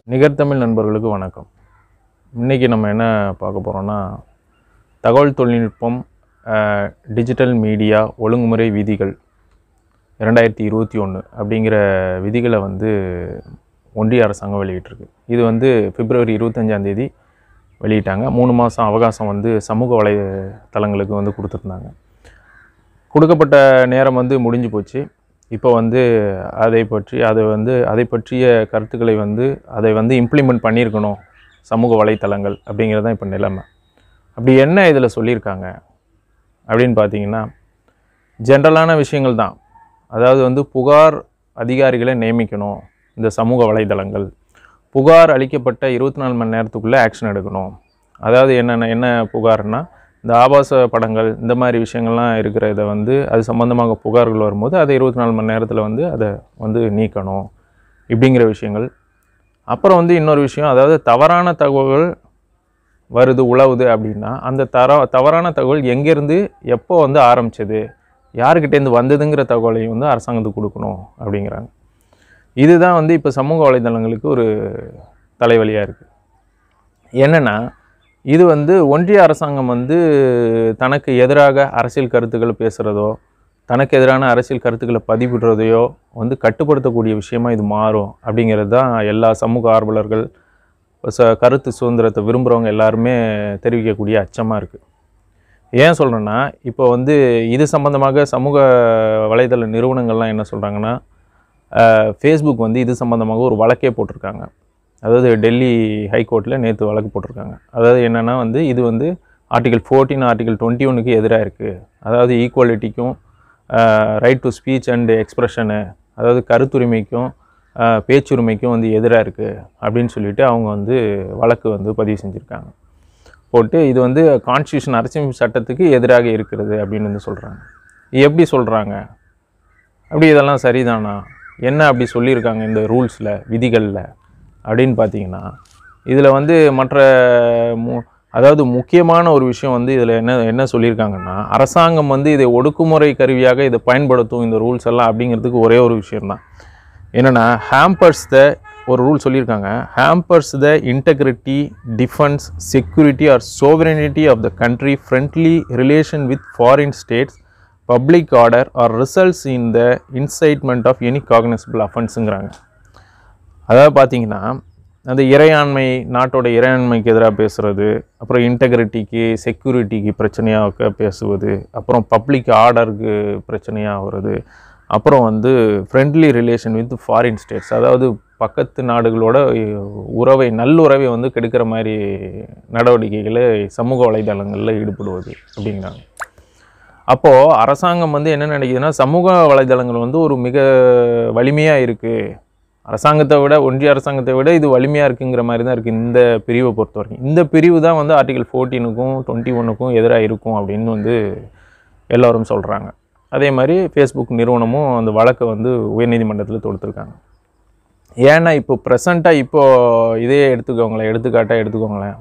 நிகர்தமிழ் நண்பர்களுக்கு வணக்கம் இன்றைக்கி நம்ம என்ன பார்க்க போகிறோம்னா தகவல் தொழில்நுட்பம் அஹ், டிஜிட்டல் மீடியா ஒழுங்குமுறை விதிகள் இரண்டாயிரத்தி இருபத்தி ஒன்று அப்படிங்கிற விதிகளை வந்து ஒன்றிய அரசாங்கம் வெளியிட்டிருக்கு இது வந்து பிப்ரவரி இருபத்தஞ்சாம் தேதி வெளியிட்டாங்க மூணு மாதம் அவகாசம் வந்து சமூக வலைத்தளங்களுக்கு வந்து கொடுத்துருந்தாங்க கொடுக்கப்பட்ட நேரம் வந்து முடிஞ்சு போச்சு இப்போ வந்து அதை பற்றி அதை வந்து அதை பற்றிய கருத்துக்களை வந்து அதை வந்து இம்ப்ளிமெண்ட் பண்ணியிருக்கணும் சமூக வலைத்தளங்கள் அப்படிங்கிறது தான் இப்போ நிலைமை அப்படி என்ன இதில் சொல்லியிருக்காங்க அப்படின்னு பார்த்தீங்கன்னா ஜென்ரலான விஷயங்கள் தான் அதாவது வந்து புகார் அதிகாரிகளை நியமிக்கணும் இந்த சமூக வலைதளங்கள் புகார் அளிக்கப்பட்ட இருபத்தி நாலு மணி நேரத்துக்குள்ளே ஆக்ஷன் எடுக்கணும் அதாவது என்னென்ன என்ன புகார்னா இந்த ஆபாச படங்கள் இந்த மாதிரி விஷயங்கள்லாம் இருக்கிற இதை வந்து அது சம்மந்தமாக புகார்கள் வரும்போது அதை இருபத்தி நாலு மணி நேரத்தில் வந்து அதை வந்து நீக்கணும் இப்படிங்கிற விஷயங்கள் அப்புறம் வந்து இன்னொரு விஷயம் அதாவது தவறான தகவல்கள் வருது உழவுது அப்படின்னா அந்த தர தவறான தகவல் எங்கேருந்து எப்போ வந்து ஆரம்பிச்சது யாருக்கிட்டேருந்து வந்ததுங்கிற தகவலையும் வந்து அரசாங்கத்துக்கு கொடுக்கணும் அப்படிங்கிறாங்க இதுதான் வந்து இப்போ சமூக வலைதளங்களுக்கு ஒரு தலைவலியாக இருக்குது என்னென்னா இது வந்து ஒன்றிய அரசாங்கம் வந்து தனக்கு எதிராக அரசியல் கருத்துக்களை பேசுகிறதோ தனக்கு எதிரான அரசியல் கருத்துக்களை பதிவிடுறதையோ வந்து கட்டுப்படுத்தக்கூடிய விஷயமா இது மாறும் அப்படிங்கிறது தான் எல்லா சமூக ஆர்வலர்கள் ச கருத்து சுதந்திரத்தை விரும்புகிறவங்க எல்லாருமே தெரிவிக்கக்கூடிய அச்சமாக இருக்குது ஏன் சொல்கிறேன்னா இப்போ வந்து இது சம்மந்தமாக சமூக வலைதள நிறுவனங்கள்லாம் என்ன சொல்கிறாங்கன்னா ஃபேஸ்புக் வந்து இது சம்மந்தமாக ஒரு வழக்கே போட்டிருக்காங்க அதாவது டெல்லி ஹைகோர்ட்டில் நேற்று வழக்கு போட்டிருக்காங்க அதாவது என்னென்னா வந்து இது வந்து ஆர்டிகல் ஃபோர்டீன் ஆர்டிகல் டுவெண்ட்டி ஒனுக்கு எதிராக இருக்குது அதாவது ஈக்குவாலிட்டிக்கும் right to speech and expression அதாவது கருத்துரிமைக்கும் ஆஹ், பேச்சுரிமைக்கும் வந்து எதிராக இருக்குது அப்படின்னு சொல்லிட்டு அவங்க வந்து வழக்கு வந்து பதிவு செஞ்சுருக்காங்க போட்டு இது வந்து கான்ஸ்டியூஷன் அரசியல் சட்டத்துக்கு எதிராக இருக்கிறது அப்படின்னு வந்து சொல்கிறாங்க எப்படி சொல்கிறாங்க அப்படி இதெல்லாம் சரிதானா என்ன அப்படி சொல்லியிருக்காங்க இந்த ரூல்ஸில் விதிகளில் அப்படின்னு பார்த்தீங்கன்னா இதில் வந்து மற்ற மு அதாவது முக்கியமான ஒரு விஷயம் வந்து இதில் என்ன என்ன சொல்லியிருக்காங்கன்னா அரசாங்கம் வந்து இதை ஒடுக்குமுறை கருவியாக இதை பயன்படுத்தும் இந்த ரூல்ஸ் எல்லாம் அப்படிங்கிறதுக்கு ஒரே ஒரு விஷயம்தான் என்னென்னா ஹேம்பர்ஸ் த ஒரு ரூல் சொல்லியிருக்காங்க hampers the integrity defence security or sovereignty of the country friendly relation with foreign states public order or results in the incitement of any cognisable அஃபென்ஸுங்கிறாங்க அதாவது பார்த்தீங்கன்னா அந்த இறையாண்மை நாட்டோட இறையாண்மைக்கு எதிராக பேசுகிறது அப்புறம் இன்டெகிரிட்டிக்கு செக்யூரிட்டிக்கு பிரச்சனையாக பேசுவது அப்புறம் பப்ளிக் ஆர்டருக்கு பிரச்சனையாக வருது அப்புறம் வந்து friendly relation with foreign states அதாவது பக்கத்து நாடுகளோட உறவை நல்லுறவை வந்து கெடுக்கிற மாதிரி நடவடிக்கைகளை சமூக வலைதளங்களில் ஈடுபடுவது அப்படிங்கிறாங்க அப்போது அரசாங்கம் வந்து என்ன நினைக்குதுன்னா சமூக வலைதளங்கள் வந்து ஒரு மிக வலிமையாக இருக்குது அரசாங்கத்தை விட ஒன்றிய அரசாங்கத்தை விட இது வலிமையாக இருக்குங்கிற மாதிரி தான் இருக்குது இந்த பிரிவை பொறுத்த வரைக்கும் இந்த பிரிவு தான் வந்து ஆர்டிகல் ஃபோர்டீனுக்கும் டுவெண்ட்டி ஒன்றுக்கும் எதிராக இருக்கும் அப்படின்னு வந்து எல்லோரும் சொல்கிறாங்க அதே மாதிரி ஃபேஸ்புக் நிறுவனமும் அந்த வழக்கை வந்து உயர்நீதிமன்றத்தில் தொடுத்துருக்காங்க ஏன்னா இப்போ ப்ரெசண்ட்டாக இப்போ இதே எடுத்துக்கோங்களேன் எடுத்துக்காட்டாக எடுத்துக்கோங்களேன்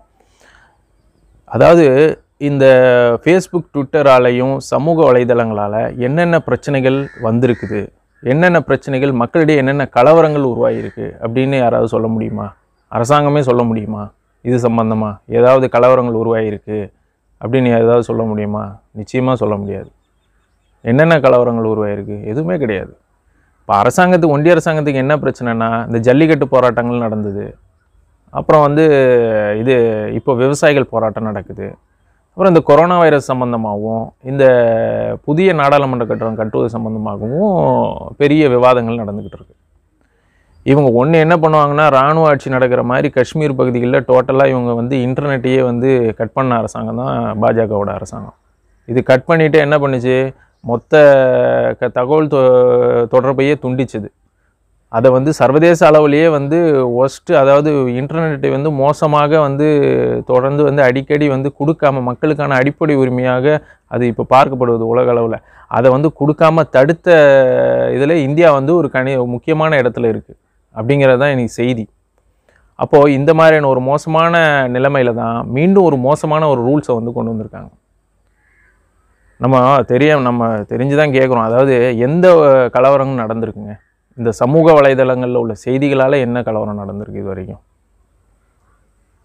அதாவது இந்த ஃபேஸ்புக் ட்விட்டராலையும் சமூக வலைதளங்களால் என்னென்ன பிரச்சனைகள் வந்திருக்குது என்னென்ன பிரச்சனைகள் மக்களிடையே என்னென்ன கலவரங்கள் உருவாகிருக்கு அப்படின்னு யாராவது சொல்ல முடியுமா அரசாங்கமே சொல்ல முடியுமா இது சம்பந்தமா ஏதாவது கலவரங்கள் உருவாகிருக்கு அப்படின்னு ஏதாவது சொல்ல முடியுமா நிச்சயமாக சொல்ல முடியாது என்னென்ன கலவரங்கள் உருவாகிருக்கு எதுவுமே கிடையாது இப்போ அரசாங்கத்துக்கு ஒன்றிய அரசாங்கத்துக்கு என்ன பிரச்சனைனா இந்த ஜல்லிக்கட்டு போராட்டங்கள் நடந்தது அப்புறம் வந்து இது இப்போ விவசாயிகள் போராட்டம் நடக்குது அப்புறம் இந்த கொரோனா வைரஸ் சம்மந்தமாகவும் இந்த புதிய நாடாளுமன்ற கட்டடம் கட்டுவது சம்மந்தமாகவும் பெரிய விவாதங்கள் நடந்துக்கிட்டு இருக்கு இவங்க ஒன்று என்ன பண்ணுவாங்கன்னா இராணுவ ஆட்சி நடக்கிற மாதிரி காஷ்மீர் பகுதிகளில் டோட்டலாக இவங்க வந்து இன்டர்நெட்டையே வந்து கட் பண்ண அரசாங்கம் தான் பாஜகவோட அரசாங்கம் இது கட் பண்ணிவிட்டு என்ன பண்ணுச்சு மொத்த க தகவல் தொ தொடர்பையே துண்டிச்சுது அதை வந்து சர்வதேச அளவுலேயே வந்து ஒஸ்ட்டு அதாவது இன்டர்நெட்டை வந்து மோசமாக வந்து தொடர்ந்து வந்து அடிக்கடி வந்து கொடுக்காம மக்களுக்கான அடிப்படை உரிமையாக அது இப்போ பார்க்கப்படுவது உலக அளவில் அதை வந்து கொடுக்காம தடுத்த இதில் இந்தியா வந்து ஒரு கனி முக்கியமான இடத்துல இருக்குது அப்படிங்கிறது தான் எனக்கு செய்தி அப்போது இந்த மாதிரியான ஒரு மோசமான நிலைமையில தான் மீண்டும் ஒரு மோசமான ஒரு ரூல்ஸை வந்து கொண்டு வந்திருக்காங்க நம்ம தெரிய நம்ம தெரிஞ்சு தான் கேட்குறோம் அதாவது எந்த கலவரங்களும் நடந்திருக்குங்க இந்த சமூக வலைதளங்களில் உள்ள செய்திகளால் என்ன கலவரம் நடந்திருக்கு இது வரைக்கும்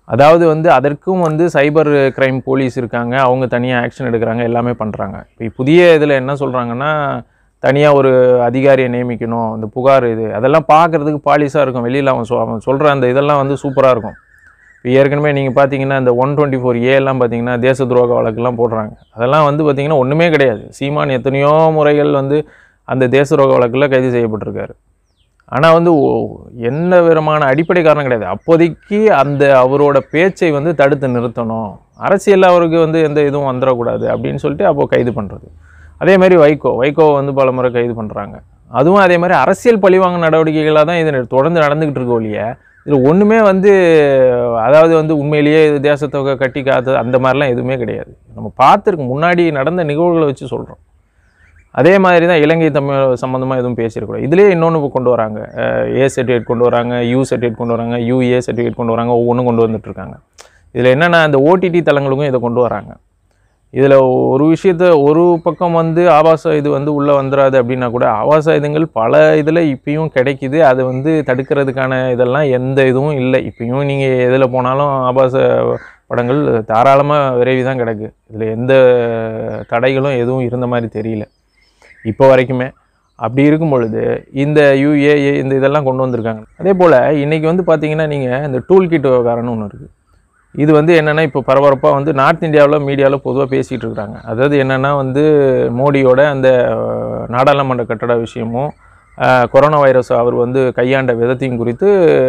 அதாவது வந்து அதற்கும் வந்து சைபர் கிரைம் போலீஸ் இருக்காங்க அவங்க தனியாக ஆக்ஷன் எடுக்கிறாங்க எல்லாமே பண்ணுறாங்க இப்போ புதிய இதில் என்ன சொல்கிறாங்கன்னா தனியாக ஒரு அதிகாரியை நியமிக்கணும் இந்த புகார் இது அதெல்லாம் பார்க்குறதுக்கு பாலிஸாக இருக்கும் வெளியில் அவன் சொ அவன் சொல்கிற அந்த இதெல்லாம் வந்து சூப்பராக இருக்கும் இப்போ ஏற்கனவே நீங்கள் பார்த்தீங்கன்னா இந்த ஒன் டுவெண்ட்டி ஃபோர் ஏலாம் பார்த்தீங்கன்னா தேச துரோக வழக்கெல்லாம் போடுறாங்க அதெல்லாம் வந்து பார்த்தீங்கன்னா ஒன்றுமே கிடையாது சீமான் எத்தனையோ முறைகள் வந்து அந்த தேச துரோக வழக்கில் கைது செய்யப்பட்டிருக்காரு ஆனால் வந்து ஓ- எந்த விதமான அடிப்படை காரணம் கிடையாது அப்போதைக்கு அந்த அவரோட பேச்சை வந்து தடுத்து நிறுத்தணும் அரசியல் அவருக்கு வந்து எந்த இதுவும் வந்துடக்கூடாது அப்படின்னு சொல்லிட்டு அப்போ கைது பண்ணுறது அதே மாதிரி வைகோ வைகோவை வந்து பல முறை கைது பண்ணுறாங்க அதுவும் அதே மாதிரி அரசியல் பழிவாங்க நடவடிக்கைகளாக தான் இது தொடர்ந்து நடந்துக்கிட்டு இருக்க ஒழிய இதில் ஒன்றுமே வந்து அதாவது வந்து உண்மையிலேயே இது தேசத்தொகை கட்டி காத்து அந்த மாதிரிலாம் எதுவுமே கிடையாது நம்ம பார்த்துருக்கு முன்னாடி நடந்த நிகழ்வுகளை வச்சு சொல்கிறோம் அதே மாதிரி தான் இலங்கை தமிழ் சம்மந்தமாக எதுவும் பேசியிருக்கூடாது இதுலேயே இன்னொன்று கொண்டு வராங்க ஏ சர்டிஃபிகேட் கொண்டு வராங்க யூ சர்டிஃபிகேட் கொண்டு வராங்க யூஏ சர்டிஃபிகேட் கொண்டு வராங்க ஒவ்வொன்றும் கொண்டு வந்துட்டு இருக்காங்க இதில் என்னென்னா இந்த ஓடிடி தளங்களுக்கும் இதை கொண்டு வராங்க இதில் ஒரு விஷயத்த ஒரு பக்கம் வந்து ஆபாச இது வந்து உள்ளே வந்துடாது அப்படின்னா கூட ஆபாச இதுங்கள் பல இதில் இப்பயும் கிடைக்குது அது வந்து தடுக்கிறதுக்கான இதெல்லாம் எந்த இதுவும் இல்லை இப்பயும் நீங்கள் எதில் போனாலும் ஆபாச படங்கள் தாராளமாக விரைவி தான் கிடக்கு இதில் எந்த தடைகளும் எதுவும் இருந்த மாதிரி தெரியல இப்போ வரைக்குமே அப்படி இருக்கும் பொழுது இந்த யுஏஏ இந்த இதெல்லாம் கொண்டு வந்திருக்காங்க அதே போல் இன்றைக்கி வந்து பார்த்தீங்கன்னா நீங்கள் இந்த டூல் கிட் விவகாரம்னு ஒன்று இருக்குது இது வந்து என்னென்னா இப்போ பரபரப்பாக வந்து நார்த் இந்தியாவில் மீடியாவில் பொதுவாக பேசிகிட்டு இருக்கிறாங்க அதாவது என்னென்னா வந்து மோடியோட அந்த அஹ், நாடாளுமன்ற கட்டட விஷயமும் அஹ், கொரோனா வைரஸ் அவர் வந்து கையாண்ட விதத்தையும் குறித்து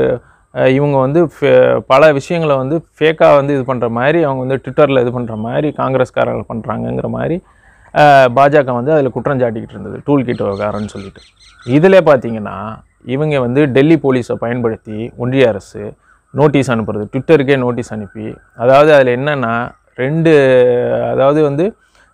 அஹ், இவங்க வந்து ஃபே- பல விஷயங்களை வந்து ஃபேக்காக வந்து இது பண்ணுற மாதிரி அவங்க வந்து ட்விட்டரில் இது பண்ணுற மாதிரி காங்கிரஸ்காரர்கள் பண்ணுறாங்கங்கிற மாதிரி அஹ், பாஜக வந்து அதில் குற்றம் சாட்டிக்கிட்டு இருந்தது டூல் கிட் விவகாரம்னு சொல்லிட்டு இதில் பார்த்தீங்கன்னா இவங்க வந்து டெல்லி போலீஸை பயன்படுத்தி ஒன்றிய அரசு நோட்டீஸ் அனுப்புறது ட்விட்டருக்கே நோட்டீஸ் அனுப்பி அதாவது அதில் என்னென்னா ரெண்டு அதாவது வந்து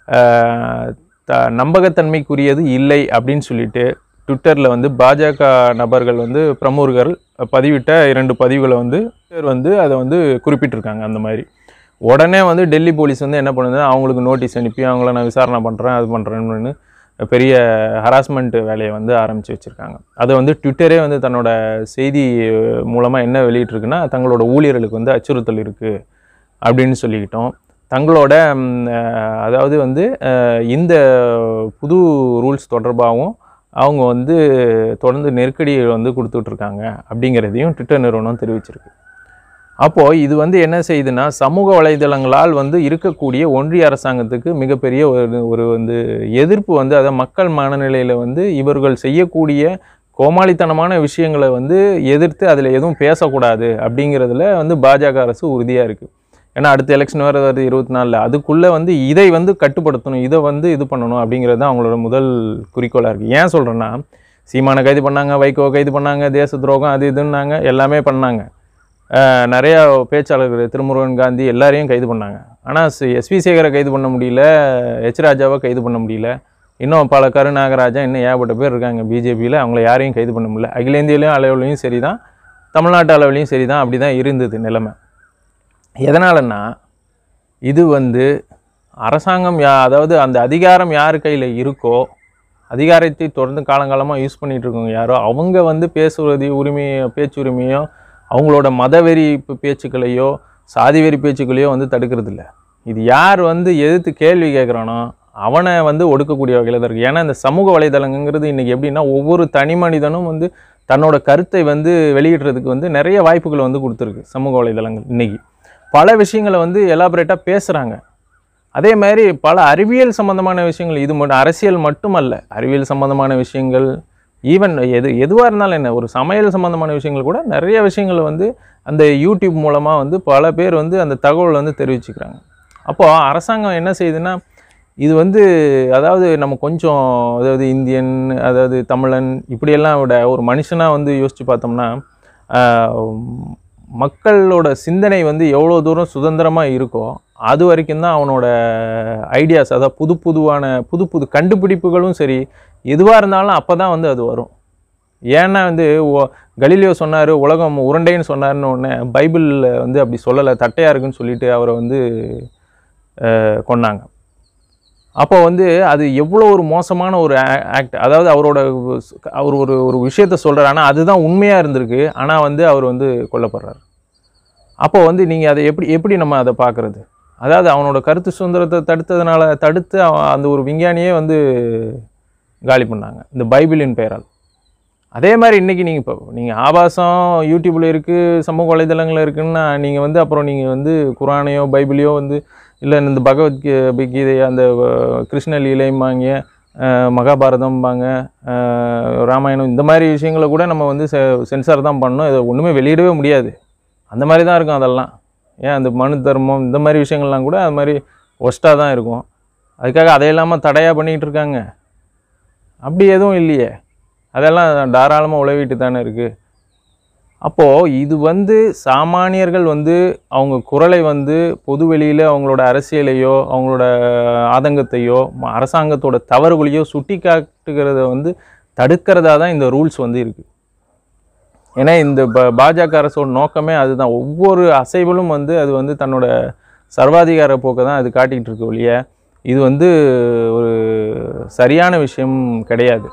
அஹ், த நம்பகத்தன்மைக்குரியது இல்லை அப்படின்னு சொல்லிட்டு ட்விட்டரில் வந்து பாஜக நபர்கள் வந்து பிரமுகர்கள் பதிவிட்ட இரண்டு பதிவுகளை வந்து ட்விட்டர் வந்து அதை வந்து குறிப்பிட்டிருக்காங்க அந்த மாதிரி உடனே வந்து டெல்லி போலீஸ் வந்து என்ன பண்ணுது அவங்களுக்கு நோட்டீஸ் அனுப்பி அவங்கள நான் விசாரணை பண்ணுறேன் அது பண்ணுறேன்னு பெரிய ஹராஸ்மெண்ட் வேலையை வந்து ஆரம்பித்து வச்சுருக்காங்க அதை வந்து ட்விட்டரே வந்து தன்னோட செய்தி மூலமாக என்ன வெளியிட்டிருக்குன்னா தங்களோட ஊழியர்களுக்கு வந்து அச்சுறுத்தல் இருக்குது அப்படின்னு சொல்லிக்கிட்டோம் தங்களோட ம், அஹ், அதாவது வந்து அஹ், இந்த புது ரூல்ஸ் தொடர்பாகவும் அவங்க வந்து தொடர்ந்து நெருக்கடியை வந்து கொடுத்துட்ருக்காங்க அப்படிங்கிறதையும் ட்விட்டர் நிறுவனம் தெரிவிச்சிருக்கு அப்போது இது வந்து என்ன செய்யுதுன்னா சமூக வலைதளங்களால் வந்து இருக்கக்கூடிய ஒன்றிய அரசாங்கத்துக்கு மிகப்பெரிய ஒரு ஒரு வந்து எதிர்ப்பு வந்து அதை மக்கள் மனநிலையில் வந்து இவர்கள் செய்யக்கூடிய கோமாளித்தனமான விஷயங்களை வந்து எதிர்த்து அதில் எதுவும் பேசக்கூடாது அப்படிங்கிறதுல வந்து பாஜக அரசு உறுதியாக இருக்குது ஏன்னா அடுத்த எலெக்ஷன் வேறு வருது இருபத்தி நாலில் அதுக்குள்ளே வந்து இதை வந்து கட்டுப்படுத்தணும் இதை வந்து இது பண்ணணும் அப்படிங்கிறது தான் அவங்களோட முதல் குறிக்கோளாக இருக்குது ஏன் சொல்கிறேன்னா சீமானை கைது பண்ணாங்க வைகோ கைது பண்ணாங்க தேச துரோகம் அது இதுன்னாங்க எல்லாமே பண்ணாங்க அஹ் நிறையா பேச்சாளர்கள் திருமுருகன் காந்தி எல்லாரையும் கைது பண்ணாங்க ஆனால் எஸ்வி சேகரை கைது பண்ண முடியல எச் ராஜாவை கைது பண்ண முடியல இன்னும் பல கருநாகராஜா இன்னும் ஏகப்பட்ட பேர் இருக்காங்க பிஜேபியில் அவங்கள யாரையும் கைது பண்ண முடியல அகில இந்தியிலையும் அளவுலையும் சரி தான் தமிழ்நாட்டு அளவுலையும் சரி தான் அப்படி தான் இருந்தது நிலைமை எதனாலன்னா இது வந்து அரசாங்கம் யா அதாவது அந்த அதிகாரம் யார் கையில் இருக்கோ அதிகாரத்தை தொடர்ந்து காலங்காலமாக யூஸ் பண்ணிட்டு இருக்கவங்க யாரோ அவங்க வந்து பேசுவது உரிமையோ பேச்சு உரிமையோ அவங்களோட மதவெறி பே- பேச்சுக்களையோ சாதி வெறி பேச்சுக்களையோ வந்து தடுக்கிறது இல்ல இது யார் வந்து எதிர்த்து கேள்வி கேட்குறானோ அவனை வந்து ஒடுக்கக்கூடிய வகையில் தான் இருக்குது ஏன்னா இந்த சமூக வலைதளங்கிறது இன்றைக்கி எப்படின்னா ஒவ்வொரு தனி மனிதனும் வந்து தன்னோட கருத்தை வந்து வெளியிடுறதுக்கு வந்து நிறைய வாய்ப்புகள் வந்து கொடுத்துருக்கு சமூக வலைதளங்கள் இன்றைக்கி பல விஷயங்களை வந்து எலாபரேட்டாக பேசுகிறாங்க அதே மாதிரி பல அறிவியல் சம்பந்தமான விஷயங்கள் இது மட்டும் அரசியல் மட்டுமல்ல அறிவியல் சம்பந்தமான விஷயங்கள் ஈவன் எது எதுவாக இருந்தாலும் என்ன ஒரு சமையல் சம்பந்தமான விஷயங்கள் கூட நிறைய விஷயங்கள் வந்து அந்த யூடியூப் மூலமாக வந்து பல பேர் வந்து அந்த தகவல் வந்து தெரிவிச்சுக்கிறாங்க அப்போது அரசாங்கம் என்ன செய்யுதுன்னா இது வந்து அதாவது நம்ம கொஞ்சம் அதாவது இந்தியன் அதாவது தமிழன் இப்படியெல்லாம் விட ஒரு மனுஷனாக வந்து யோசித்து பார்த்தோம்னா ஆஹ், மக்களோட சிந்தனை வந்து எவ்வளோ தூரம் சுதந்திரமாக இருக்கோ அது வரைக்கும் தான் அவனோட ஐடியாஸ் அதாவது புது புதுவான புது புது கண்டுபிடிப்புகளும் சரி எதுவாக இருந்தாலும் அப்போ தான் வந்து அது வரும் ஏன்னா வந்து ஒ- கலீலியோ சொன்னார் உலகம் உருண்டைன்னு சொன்னார்னு ஒன்று பைபிளில் வந்து அப்படி சொல்லலை தட்டையாக இருக்குன்னு சொல்லிட்டு அவரை வந்து அஹ், கொன்னாங்க அப்போ வந்து அது எவ்வளோ ஒரு மோசமான ஒரு ஆக்ட் அதாவது அவரோட ஸ்- அவர் ஒரு ஒரு விஷயத்த சொல்கிறார் ஆனால் அதுதான் உண்மையாக இருந்திருக்கு ஆனால் வந்து அவர் வந்து கொல்லப்படுறார் அப்போ வந்து நீங்கள் அதை எப்படி எப்படி நம்ம அதை பார்க்குறது அதாவது அவனோட கருத்து சுதந்திரத்தை தடுத்ததுனால தடுத்து அவன் அந்த ஒரு விஞ்ஞானியே வந்து காலி பண்ணாங்க இந்த பைபிளின் பெயரால் அதே மாதிரி இன்றைக்கி நீங்கள் இப்போ நீங்கள் ஆபாசம் யூடியூப்பில் இருக்குது சமூக வலைதளங்கள் இருக்குன்னா நீங்கள் வந்து அப்புறம் நீங்கள் வந்து குரானையோ பைபிளையோ வந்து இல்லை இந்த பகவத் கீ- கீதை அந்த அஹ், கிருஷ்ண லீலைம்பாங்க அஹ், மகாபாரதம்பாங்க அஹ், ராமாயணம் இந்த மாதிரி விஷயங்களை கூட நம்ம வந்து செ- சென்சார் தான் பண்ணணும் இதை ஒன்றுமே வெளியிடவே முடியாது அந்த மாதிரி தான் இருக்கும் அதெல்லாம் ஏன் அந்த மனு தர்மம் இந்த மாதிரி விஷயங்கள்லாம் கூட அது மாதிரி ஒஸ்ட்டாக தான் இருக்கும் அதுக்காக அதை இல்லாமல் தடையாக பண்ணிக்கிட்டு இருக்காங்க அப்படி எதுவும் இல்லையே அதெல்லாம் தாராளமாக உழவிட்டு தானே இருக்குது அப்போது இது வந்து சாமானியர்கள் வந்து அவங்க குரலை வந்து பொது வெளியில் அவங்களோட அரசியலையோ அவங்களோட ஆதங்கத்தையோ ம- அரசாங்கத்தோட தவறுகளையோ சுட்டி காட்டுகிறத வந்து தடுக்கிறதா தான் இந்த ரூல்ஸ் வந்து இருக்குது ஏன்னா இந்த ப பாஜக அரசோட நோக்கமே அதுதான் ஒவ்வொரு அசைவிலும் வந்து அது வந்து தன்னோட சர்வாதிகார போக்கை தான் அது காட்டிக்கிட்டு இருக்கு ஒழிய இது வந்து ஒரு சரியான விஷயம் கிடையாது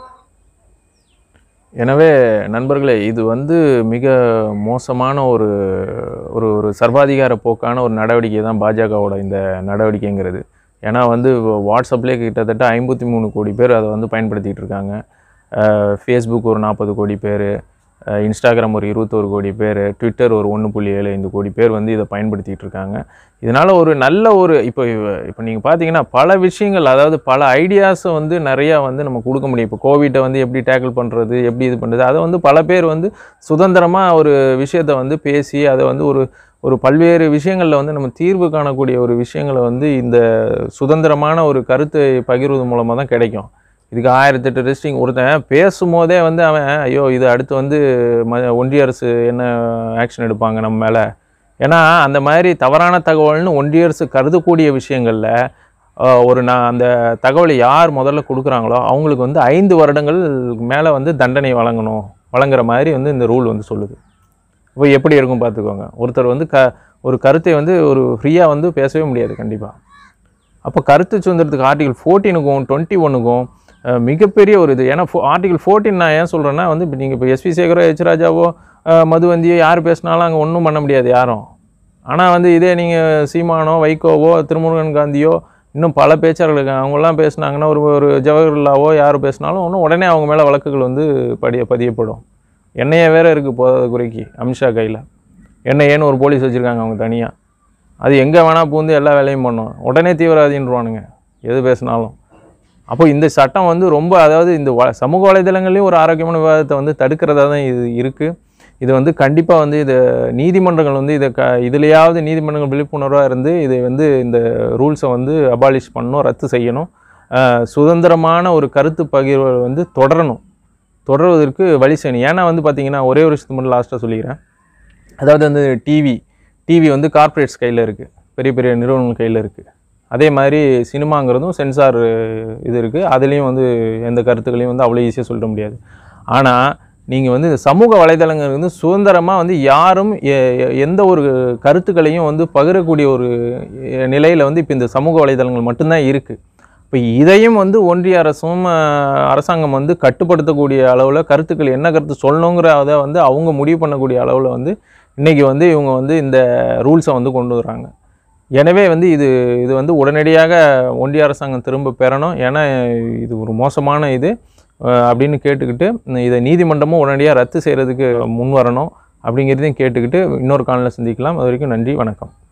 எனவே நண்பர்களே இது வந்து மிக மோசமான ஒரு ஒரு ஒரு சர்வாதிகார போக்கான ஒரு நடவடிக்கை தான் பாஜகவோட இந்த நடவடிக்கைங்கிறது ஏன்னா வந்து வாட்ஸ்அப்லேயே கிட்டத்தட்ட ஐம்பத்தி மூணு கோடி பேர் அதை வந்து பயன்படுத்திகிட்டு இருக்காங்க ஃபேஸ்புக் ஒரு நாற்பது கோடி பேர் இன்ஸ்டாகிராம் ஒரு இருபத்தோரு கோடி பேர் ட்விட்டர் ஒரு ஒன்று புள்ளி ஏழு ஐந்து கோடி பேர் வந்து இதை பயன்படுத்திகிட்டு இருக்காங்க இதனால் ஒரு நல்ல ஒரு இப்போ இப்போ நீங்கள் பார்த்தீங்கன்னா பல விஷயங்கள் அதாவது பல ஐடியாஸை வந்து நிறையா வந்து நம்ம கொடுக்க முடியும் இப்போ கோவிட்டை வந்து எப்படி டேக்கிள் பண்ணுறது எப்படி இது பண்ணுறது அதை வந்து பல பேர் வந்து சுதந்திரமாக ஒரு விஷயத்தை வந்து பேசி அதை வந்து ஒரு ஒரு பல்வேறு விஷயங்களில் வந்து நம்ம தீர்வு காணக்கூடிய ஒரு விஷயங்களை வந்து இந்த சுதந்திரமான ஒரு கருத்தை பகிர்வது மூலமாக தான் கிடைக்கும் இதுக்கு ஆயிரத்தெட்டு ரெஸ்டிங் ஒருத்தன் பேசும்போதே வந்து அவன் ஐயோ இது அடுத்து வந்து ம ஒன்றிய அரசு என்ன ஆக்ஷன் எடுப்பாங்க நம்ம மேலே ஏன்னா அந்த மாதிரி தவறான தகவல்னு ஒன்றிய அரசு கருதக்கூடிய விஷயங்களில் ஆஹ், ஒரு நான் அந்த தகவலை யார் முதல்ல கொடுக்குறாங்களோ அவங்களுக்கு வந்து ஐந்து வருடங்கள் மேலே வந்து தண்டனை வழங்கணும் வழங்குற மாதிரி வந்து இந்த ரூல் வந்து சொல்லுது இப்போ எப்படி இருக்கும் பார்த்துக்கோங்க ஒருத்தர் வந்து க ஒரு கருத்தை வந்து ஒரு ஃப்ரீயாக வந்து பேசவே முடியாது கண்டிப்பாக அப்போ கருத்து சுதந்திரத்துக்கு ஆர்டிகல் ஃபோர்டீனுக்கும் டுவெண்ட்டி ஒன்றுக்கும் மிகப்பெரிய ஒரு இது ஏன்னா ஆர்டிகல் ஃபோர்டீன் நான் ஏன் சொல்கிறேன்னா வந்து இப்போ நீங்கள் இப்போ எஸ்வி சேகரோ எச் ராஜாவோ அஹ், மதுவந்தியோ யார் பேசினாலும் அங்கே ஒன்றும் பண்ண முடியாது யாரும் ஆனால் வந்து இதே நீங்கள் சீமானோ வைகோவோ திருமுருகன் காந்தியோ இன்னும் பல பேச்சாளர்கள் இருக்காங்க அவங்களாம் பேசுனாங்கன்னா ஒரு ஒரு ஜவஹர்லாவோ யார் பேசினாலும் ஒன்றும் உடனே அவங்க மேலே வழக்குகள் வந்து படிய பதியப்படும் எண்ணெயே வேற இருக்குது போதாத குறைக்கு அமித்ஷா கையில் என்ஐஏன்னு ஒரு போலீஸ் வச்சுருக்காங்க அவங்க தனியாக அது எங்கே வேணால் பூந்து எல்லா வேலையும் பண்ணும் உடனே தீவிரவாதின்றானுங்க எது பேசினாலும் அப்போ இந்த சட்டம் வந்து ரொம்ப அதாவது இந்த வ சமூக வலைதளங்கள்லேயும் ஒரு ஆரோக்கியமான விவாதத்தை வந்து தடுக்கிறதா தான் இது இருக்குது இது வந்து கண்டிப்பாக வந்து இது நீதிமன்றங்கள் வந்து இதை க இதுலையாவது நீதிமன்றங்கள் விழிப்புணர்வாக இருந்து இதை வந்து இந்த ரூல்ஸை வந்து அபாலிஷ் பண்ணணும் ரத்து செய்யணும் அஹ் சுதந்திரமான ஒரு கருத்து பகிர்வை வந்து தொடரணும் தொடர்வதற்கு வழி செய்யணும் ஏன்னா வந்து பார்த்தீங்கன்னா ஒரே ஒரு விஷயத்தை மட்டும் லாஸ்ட்டாக சொல்லிக்கிறேன் அதாவது வந்து டிவி டிவி வந்து கார்ப்பரேட்ஸ் கையில் இருக்குது பெரிய பெரிய நிறுவனங்கள் கையில் இருக்குது அதே மாதிரி சினிமாங்கிறதும் சென்சார் இது இருக்குது அதுலேயும் வந்து எந்த கருத்துக்களையும் வந்து அவ்வளோ ஈஸியாக சொல்லிட முடியாது ஆனால் நீங்கள் வந்து இந்த சமூக வலைதளங்கள் வந்து சுதந்திரமாக வந்து யாரும் எ- எ- எந்த ஒரு கருத்துக்களையும் வந்து பகிரக்கூடிய ஒரு நிலையில் வந்து இப்போ இந்த சமூக வலைதளங்கள் மட்டும்தான் இருக்குது இப்போ இதையும் வந்து ஒன்றிய அரசும் அஹ், அரசாங்கம் வந்து கட்டுப்படுத்தக்கூடிய அளவில் கருத்துக்கள் என்ன கருத்து சொல்லணுங்கிற அதை வந்து அவங்க முடிவு பண்ணக்கூடிய அளவில் வந்து இன்றைக்கி வந்து இவங்க வந்து இந்த ரூல்ஸை வந்து கொண்டு வராங்க எனவே வந்து இது இது வந்து உடனடியாக ஒன்றிய அரசாங்கம் திரும்ப பெறணும் ஏன்னா இது ஒரு மோசமான இது அஹ், அப்படின்னு கேட்டுக்கிட்டு இதை நீதிமன்றமும் உடனடியாக ரத்து செய்கிறதுக்கு முன் வரணும் அப்படிங்கிறதையும் கேட்டுக்கிட்டு இன்னொரு காலில் சந்திக்கலாம் அது வரைக்கும் நன்றி வணக்கம்